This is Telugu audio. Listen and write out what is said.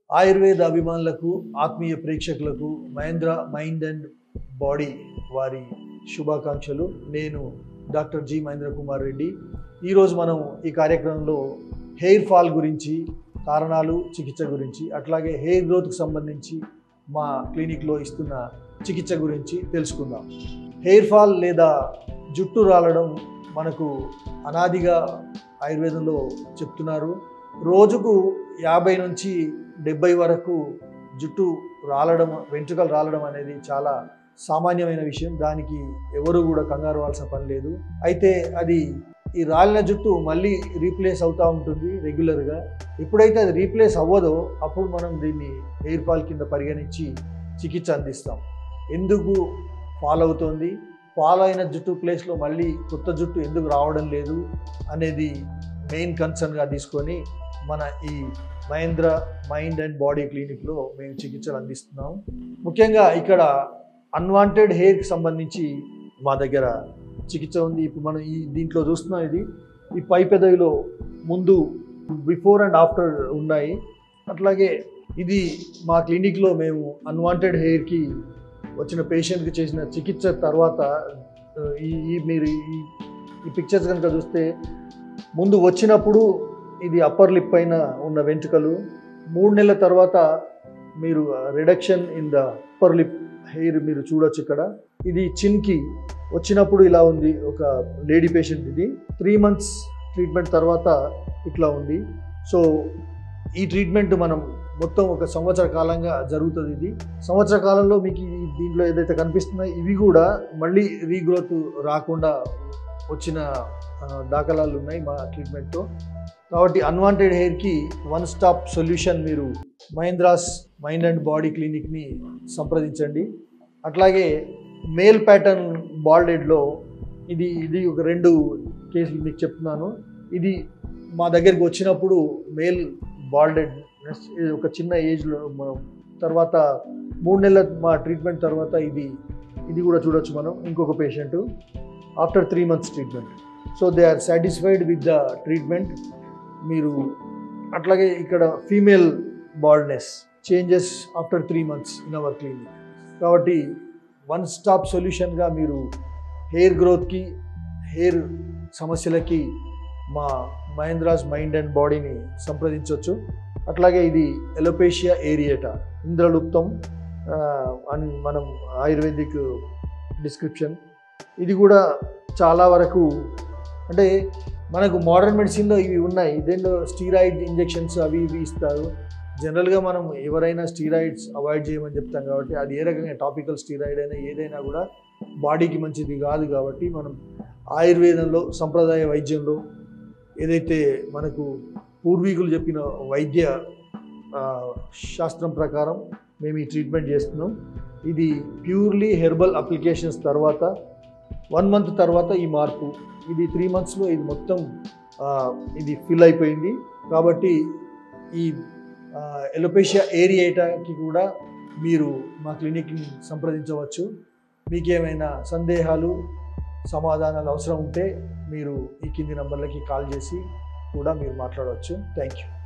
ఆయుర్వేద అభిమానులకు ఆత్మీయ ప్రేక్షకులకు మహేంద్ర మైండ్ అండ్ బాడీ వారి శుభాకాంక్షలు నేను డాక్టర్ జి మహేంద్ర కుమార్ రెడ్డి ఈరోజు మనం ఈ కార్యక్రమంలో హెయిర్ ఫాల్ గురించి కారణాలు చికిత్స గురించి అట్లాగే హెయిర్ గ్రోత్కి సంబంధించి మా క్లినిక్లో ఇస్తున్న చికిత్స గురించి తెలుసుకుందాం హెయిర్ ఫాల్ లేదా జుట్టు రాలడం మనకు అనాదిగా ఆయుర్వేదంలో చెప్తున్నారు రోజుకు యాభై నుంచి డెబ్బై వరకు జుట్టు రాలడం వెంట్రుకలు రాలడం అనేది చాలా సామాన్యమైన విషయం దానికి ఎవరు కూడా కంగారు పడాల్సిన పని లేదు అయితే అది ఈ రాలిన జుట్టు మళ్ళీ రీప్లేస్ అవుతూ ఉంటుంది రెగ్యులర్గా ఎప్పుడైతే అది రీప్లేస్ అవ్వదో అప్పుడు మనం దీన్ని హెయిర్ ఫాల్ కింద పరిగణించి చికిత్స అందిస్తాం ఎందుకు ఫాల్ అవుతోంది ఫాల్ అయిన జుట్టు ప్లేస్లో మళ్ళీ కొత్త జుట్టు ఎందుకు రావడం లేదు అనేది మెయిన్ కన్సర్న్గా తీసుకొని మన ఈ మహేంద్ర మైండ్ అండ్ బాడీ క్లినిక్లో మేము చికిత్సలు అందిస్తున్నాం ముఖ్యంగా ఇక్కడ అన్వాంటెడ్ హెయిర్కి సంబంధించి మా దగ్గర చికిత్స ఉంది ఇప్పుడు మనం ఈ దీంట్లో చూస్తున్నాం ఇది ఈ పై పెదవిలో ముందు బిఫోర్ అండ్ ఆఫ్టర్ ఉన్నాయి అట్లాగే ఇది మా క్లినిక్లో మేము అన్వాంటెడ్ హెయిర్కి వచ్చిన పేషెంట్కి చేసిన చికిత్స తర్వాత ఆ, ఈ ఈ మీరు ఈ ఈ పిక్చర్స్ కనుక చూస్తే ముందు వచ్చినప్పుడు ఇది అప్పర్ లిప్ పైన ఉన్న వెంట్రుకలు మూడు నెలల తర్వాత మీరు reduction in the upper lip hair మీరు చూడొచ్చు ఇక్కడ ఇది చిన్కి వచ్చినప్పుడు ఇలా ఉంది ఒక లేడీ పేషెంట్ ఇది త్రీ మంత్స్ ట్రీట్మెంట్ తర్వాత ఇట్లా ఉంది సో ఈ ట్రీట్మెంట్ మనం మొత్తం ఒక సంవత్సర కాలంగా జరుగుతుంది ఇది సంవత్సర కాలంలో మీకు ఈ దీంట్లో ఏదైతే కనిపిస్తున్నాయో ఇవి కూడా మళ్ళీ రీగ్రోత్ రాకుండా వచ్చిన ఆ, దాఖలాలు ఉన్నాయి మా ట్రీట్మెంట్తో కాబట్టి అన్వాంటెడ్ హెయిర్కి వన్ స్టాప్ సొల్యూషన్ మీరు మహేంద్రాస్ మైండ్ అండ్ బాడీ క్లినిక్ని సంప్రదించండి అట్లాగే మేల్ ప్యాటర్న్ బాల్డెడ్లో ఇది ఇది ఒక రెండు కేసులు మీకు చెప్తున్నాను ఇది మా దగ్గరికి వచ్చినప్పుడు మేల్ బాల్డెడ్ ఒక చిన్న ఏజ్లో మనం తర్వాత మూడు నెలల మా ట్రీట్మెంట్ తర్వాత ఇది ఇది కూడా చూడొచ్చు మనం ఇంకొక patient after three months treatment so they are satisfied with the treatment మీరు అట్లాగే ఇక్కడ female baldness changes after three months in our clinic కాబట్టి వన్ స్టాప్ సొల్యూషన్గా మీరు హెయిర్ గ్రోత్కి హెయిర్ సమస్యలకి మా మహేంద్రాస్ మైండ్ అండ్ బాడీని సంప్రదించవచ్చు అట్లాగే ఇది ఎలోపేషియా ఏరియేటా ఇంద్రలుప్తం ఆ, అని మనం ఆయుర్వేదిక్ డిస్క్రిప్షన్ ఇది కూడా చాలా వరకు అంటే మనకు మోడర్న్ మెడిసిన్లో ఇవి ఉన్నాయి దీంట్లో స్టీరాయిడ్ ఇంజెక్షన్స్ అవి ఇవి ఇస్తారు జనరల్గా మనం ఎవరైనా స్టీరాయిడ్స్ అవాయిడ్ చేయమని చెప్తాం కాబట్టి అది ఏ రకంగా టాపికల్ స్టీరాయిడ్ అయినా ఏదైనా కూడా బాడీకి మంచిది కాదు కాబట్టి మనం ఆయుర్వేదంలో సంప్రదాయ వైద్యంలో ఏదైతే మనకు పూర్వీకులు చెప్పిన వైద్య ఆ, శాస్త్రం ప్రకారం మేము ఈ ట్రీట్మెంట్ చేస్తున్నాం ఇది ప్యూర్లీ హెర్బల్ అప్లికేషన్స్ తర్వాత వన్ మంత్ తర్వాత ఈ మార్పు ఇది త్రీ మంత్స్లో ఇది మొత్తం ఆ, ఇది ఫిల్ అయిపోయింది కాబట్టి ఈ ఎలోపేషియా ఏరియేటాకి కూడా మీరు మా క్లినిక్ని సంప్రదించవచ్చు మీకు ఏమైనా సందేహాలు సమాధానాలు అవసరం ఉంటే మీరు ఈ కింది నంబర్లకి కాల్ చేసి కూడా మీరు మాట్లాడవచ్చు థ్యాంక్ యూ